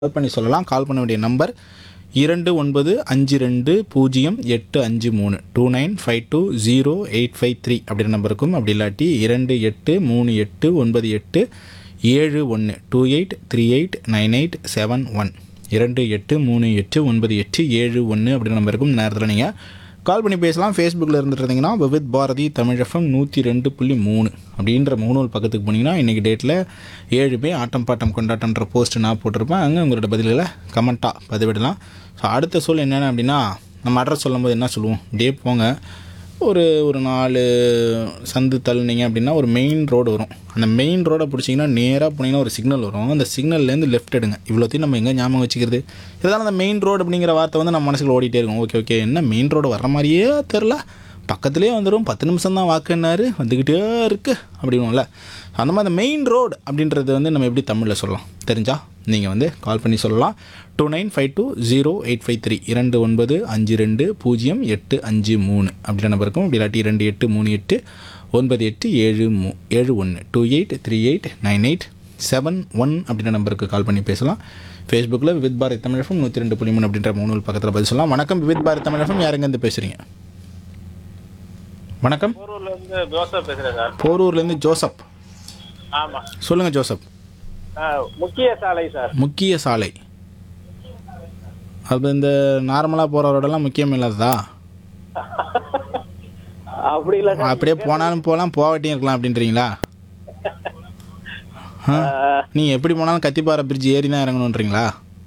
கால் பண்ணி சொல்லலாம் கால் பண்ண வேண்டிய நம்பர் இரண்டு ஒன்பது அஞ்சு ரெண்டு பூஜ்ஜியம் எட்டு அஞ்சு மூணு two nine five two zero eight five three அப்படின்ற நம்பருக்கும் அப்படி இல்லாட்டி இரண்டு எட்டு மூணு எட்டு ஒன்பது எட்டு ஏழு ஒன்று two eight three eight nine eight seven one இரண்டு எட்டு மூணு எட்டு ஒன்பது எட்டு ஏழு ஒன்று அப்படின்ற நம்பருக்கும் நேரத்தில் நீங்கள் கால் பண்ணி பேசலாம் ஃபேஸ்புக்கில் இருந்துட்டு இருந்தீங்கன்னா விவித் பாரதி தமிழ் எஃப்எம் நூற்றி ரெண்டு புள்ளி மூணு அப்படின்ற மூணு பக்கத்துக்கு போனீங்கன்னா இன்றைக்கி டேட்டில் ஏழு பேர் ஆட்டம் பாட்டம் கொண்டாட்டம்ன்ற போஸ்ட் நான் போட்டிருப்பேன் அங்கே உங்களோட பதில்களை கமெண்ட்டாக பதிவிடலாம் ஸோ அடுத்த சொல் என்னென்ன அப்படின்னா நம்ம அட்ரஸ் சொல்லும்போது என்ன சொல்லுவோம் இப்படியே போங்க ஒரு ஒரு நாலு சந்து தள்ளுனீங்க அப்படின்னா ஒரு மெயின் ரோடு வரும் அந்த மெயின் ரோடை பிடிச்சிங்கன்னா நேராக போனீங்கன்னா ஒரு சிக்னல் வரும் அந்த சிக்னல்லேருந்து லெஃப்ட் எடுங்க இவ்வளோத்தையும் நம்ம எங்கே ஞாபகம் வச்சுக்கிறது இதெல்லாம் அந்த மெயின் ரோடு அப்படிங்கிற வார்த்தை வந்து நம்ம மனசுக்குள்ள ஓடிட்டே இருக்கும் ஓகே ஓகே என்ன மெயின் ரோடு வர்ற மாதிரியே தெரில பக்கத்துலேயே வந்துடும் பத்து நிமிஷம் தான் வாக்குன்னாரு வந்துக்கிட்டே இருக்குது அப்படின்னும்ல அந்த மாதிரி அந்த மெயின் ரோடு அப்படின்றது வந்து நம்ம எப்படி தமிழில் சொல்லலாம் தெரிஞ்சா நீங்கள் வந்து கால் பண்ணி சொல்லலாம் two nine five two zero eight five three இரண்டு ஒன்பது அஞ்சு ரெண்டு பூஜ்ஜியம் எட்டு அஞ்சு மூணு அப்படின்ற நம்பர் இருக்கும் அப்படி இல்லாட்டி ரெண்டு எட்டு மூணு எட்டு ஒன்பது எட்டு ஏழு மூ ஏழு ஒன்று two eight three eight nine eight seven one அப்படின்ற நம்பருக்கு கால் பண்ணி பேசலாம் ஃபேஸ்புக்கில் வித் பாரத் தமிழகம் நூற்றி ரெண்டு புள்ளி மூணு அப்படின்ற மூணு பக்கத்தில் பதில் சொல்லலாம் வணக்கம் வித் பாரத் தமிழகம் யாருங்கேருந்து பேசுகிறீங்க வணக்கம் போரூர்ல இருந்து ஜோசப் பேசுறேன் சார் போரூர்லேருந்து ஜோசப் ஆமா சொல்லுங்கள் ஜோசப் ஆ, முக்கிய சாலை சார் முக்கிய சாலை அது இந்த நார்மலாக போகிற ரோடெல்லாம் முக்கியம் இல்லாததா அப்படி இல்ல சார் அப்படியே போனாலும் போகலாம் போகட்டியும் இருக்கலாம் அப்படின்றீங்களா ஆ? நீங்கள் எப்படி போனாலும் கத்திப்பாறை பிரிட்ஜ் ஏறி தான் இறங்கணுன்றீங்களா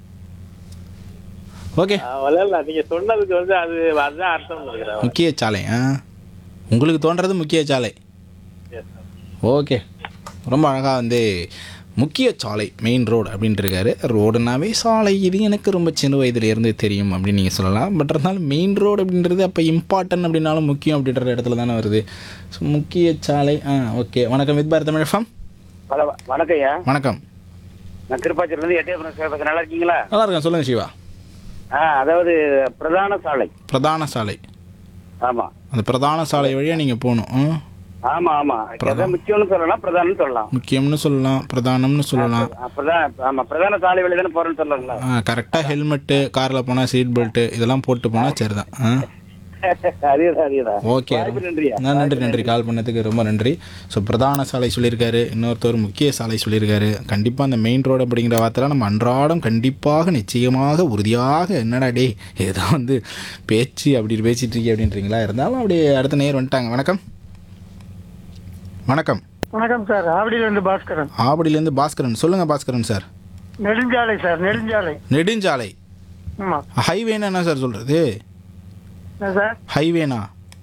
ஓகே அவ்வளோ இல்ல நீங்க சொன்னதுக்கு வந்து அது அதுதான் அர்த்தம் இருக்கிறேன் முக்கிய சாலை ஆ உங்களுக்கு தோன்றது முக்கிய சாலை ஓகே ரொம்ப அழகாக வந்து முக்கிய சாலை மெயின் ரோடு அப்படின்ட்டு இருக்காரு ரோடுனாவே சாலை இது எனக்கு ரொம்ப சின்ன வயதுலேருந்து தெரியும் அப்படின்னு நீங்கள் சொல்லலாம் பட் இருந்தாலும் மெயின் ரோடு அப்படின்றது அப்போ இம்பார்ட்டன்ட் அப்படின்னாலும் முக்கியம் அப்படின்ற இடத்துல தானே வருது ஸோ முக்கிய சாலை ஆ ஓகே வணக்கம் வித் பாரத் தமிழகம் ஹலோ வணக்கம் ஐயா வணக்கம் நான் திருப்பாச்சியிலேருந்து எட்டயபுரம் சேவக நல்லா இருக்கீங்களா நல்லா இருக்கேன் சொல்லுங்கள் சிவா ஆ அதாவது பிரதான சாலை பிரதான சாலை ஆமாம் அந்த பிரதான சாலை வழியாக நீங்கள் போகணும் ஆ? ஆமா ஆமா எதை முக்கியம்னு சொல்லலாம் பிரதானம்னு சொல்லலாம் முக்கியம்னு சொல்லலாம் பிரதானம்னு சொல்லலாம் ஆ, பிரதான ஆமா பிரதான சாலை வழி தானே போறேன்னு சொல்லலாம்ல கரெக்டாக ஹெல்மெட்டு காரில் போனால் சீட் பெல்ட்டு இதெல்லாம் போட்டு போனால் சரிதான் ஆ அதேதான் அதேதான் ஓகே வாய்ப்பு நன்றியா நான் நன்றி நன்றி கால் பண்ணதுக்கு ரொம்ப நன்றி ஸோ பிரதான சாலை சொல்லியிருக்காரு இன்னொருத்தர் முக்கிய சாலை சொல்லியிருக்காரு கண்டிப்பாக அந்த மெயின் ரோடு அப்படிங்கிற வார்த்தைலாம் நம்ம அன்றாடம் கண்டிப்பாக நிச்சயமாக உறுதியாக என்னடா டே ஏதோ வந்து பேச்சு அப்படி பேசிட்டு இருக்கே அப்படின்றீங்களா இருந்தாலும் அப்படியே அடுத்த நேர் வந்துட்டாங்க வணக்கம் வணக்கம் வணக்கம் சார் ஆவடியிலிருந்து பாஸ்கரன் ஆவடியிலேருந்து பாஸ்கரன் சொல்லுங்கள் பாஸ்கரன் சார் நெடுஞ்சாலை சார் நெடுஞ்சாலை நெடுஞ்சாலை ஆமா ஹைவேனா என்ன சார் சொல்கிறது என்ன சார் ஹைவேனா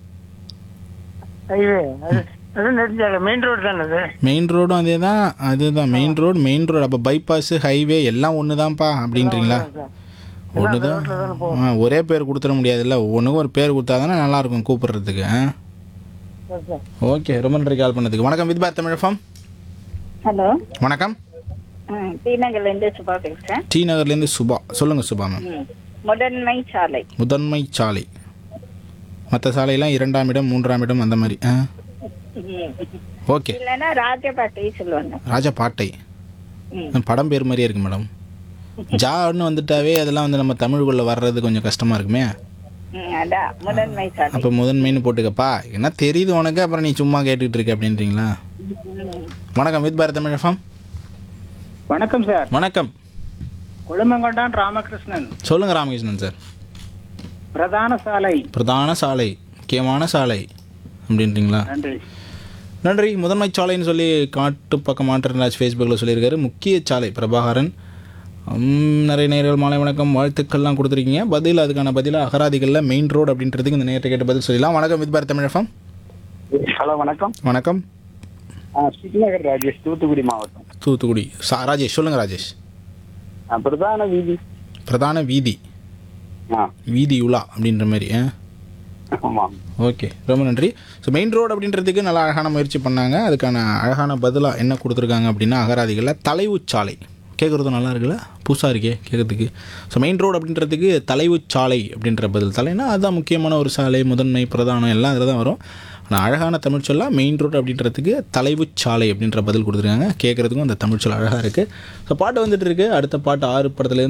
ஹைவே அது அது நெடுஞ்சாலை மெயின் ரோடு தானே அது மெயின் ரோடும் அதே தான் அதுதான் மெயின் ரோடு மெயின் ரோடு அப்போ பைபாஸ் ஹைவே எல்லாம் ஒன்று தான்ப்பா அப்படின்றீங்களா ஒன்று தான் ஆ ஒரே பேர் கொடுத்துட முடியாதுல்ல ஒன்றுக்கும் ஒரு பேர் கொடுத்தா தானே நல்லாயிருக்கும் கூப்பிடுறதுக்கு ஆ சரி சார் ஓகே ரொம்ப நன்றி கால் பண்ணதுக்கு வணக்கம் வித் பார் தமிழஃபம் ஹலோ வணக்கம் ம் தீநகர்லேருந்து சுபா பேசுகிறேன் டி நகர்லேருந்து சுபா சொல்லுங்கள் சுபா மேம் ம் முதன்மை சாலை முதன்மை சாலை மற்ற சாலையெல்லாம் இரண்டாம் இடம் மூன்றாம் இடம் அந்த மாதிரி ஆ ம். ஓகே இல்லைன்னா ராஜபாட்டை சொல்லுவாங்க ராஜபாட்டை ம். படம் பேர் மாதிரியே இருக்கு மேடம் ஜான்னு வந்துட்டாவே அதெல்லாம் வந்து நம்ம தமிழுக்குள்ளே வர்றது கொஞ்சம் கஷ்டமாக இருக்குமே ம், அதான் முதன்மை சாலை அப்போ முதன்மைன்னு போட்டுக்கப்பா என்ன தெரியுது உனக்கு அப்புறம் நீ சும்மா கேட்டுட்டு இருக்க அப்படின்றீங்களா ம். வணக்கம் வித் பாரத் தமிழ் எஃப்எம் வணக்கம் சார் வணக்கம் குளமங்கொண்டான் ராமகிருஷ்ணன் சொல்லுங்கள் ராமகிருஷ்ணன் சார் பிரதான சாலை பிரதான சாலை முக்கியமான சாலை அப்படின்றீங்களா நன்றி நன்றி முதன்மை சாலைன்னு சொல்லி காட்டு பக்கம் மாற்றராஜ் ஃபேஸ்புக்கில் சொல்லியிருக்காரு முக்கிய சாலை பிரபாகரன் உம், நிறைய நேர்கள் மாலை வணக்கம் வாழ்த்துக்கள்லாம் கொடுத்துருக்கீங்க பதில் அதுக்கான பதிலாக அகராதிகளில் மெயின் ரோடு அப்படின்றதுக்கு இந்த நேரத்தை கேட்ட பதில் சொல்லலாம் வணக்கம் with Bharat Tamil FM hello வணக்கம் வணக்கம் ஸ்ரீநகர் ராஜேஷ் தூத்துக்குடி மாவட்டம் தூத்துக்குடி சா ராஜேஷ் சொல்லுங்கள் ராஜேஷ் ஆ, பிரதான வீதி பிரதான வீதி ஆ வீதி உலா அப்படின்ற மாதிரி ஆ ஆமாம் ஓகே ரொம்ப நன்றி ஸோ மெயின் ரோடு அப்படின்றதுக்கு நல்லா அழகான முயற்சி பண்ணாங்க அதுக்கான அழகான பதிலாக என்ன கொடுத்துருக்காங்க அப்படின்னா அகராதிகளில் தலைவுச்சாலை கேட்குறது நல்லா இருக்குல்ல புதுசாக இருக்கே கேட்குறதுக்கு ஸோ மெயின் ரோடு அப்படின்றதுக்கு தலைவுச்சாலை அப்படின்ற பதில் தலைனா அதுதான் முக்கியமான ஒரு சாலை முதன்மை பிரதானம் எல்லாம் அதில் தான் வரும் ஆனால் அழகான தமிழ் சொல்லா மெயின் ரோடு அப்படின்றதுக்கு தலைவுச்சாலை அப்படின்ற பதில் கொடுத்துருக்காங்க கேட்குறதுக்கும் அந்த தமிழ் சொல் அழகாக இருக்குது ஸோ பாட்டு வந்துட்டு இருக்கு அடுத்த பாட்டு ஆறு படத்துலேருந்து